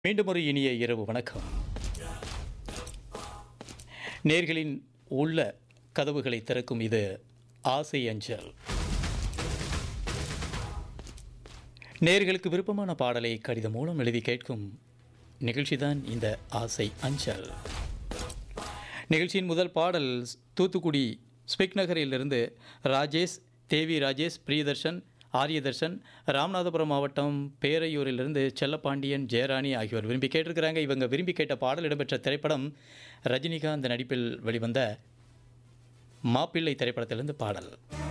மீண்டும் ஒரு இனிய இரவு வணக்கம் நேர்களின் உள்ள கதவுகளை திறக்கும் இது ஆசை அஞ்சல் நேர்களுக்கு விருப்பமான பாடலை கடிதம் மூலம் எழுதி கேட்கும் நிகழ்ச்சிதான் இந்த ஆசை அஞ்சல் நிகழ்ச்சியின் முதல் பாடல் தூத்துக்குடி ஸ்பிக் நகரிலிருந்து ராஜேஷ் தேவி ராஜேஷ் பிரியதர்ஷன் ஆரியதர்ஷன் ராமநாதபுரம் மாவட்டம் பேரையூரிலிருந்து செல்லப்பாண்டியன் ஜெயராணி ஆகியோர் விரும்பி கேட்டிருக்கிறாங்க இவங்க விரும்பி கேட்ட பாடல் இடம்பெற்ற திரைப்படம் ரஜினிகாந்த் நடிப்பில் வெளிவந்த மாப்பிள்ளை திரைப்படத்திலிருந்து பாடல்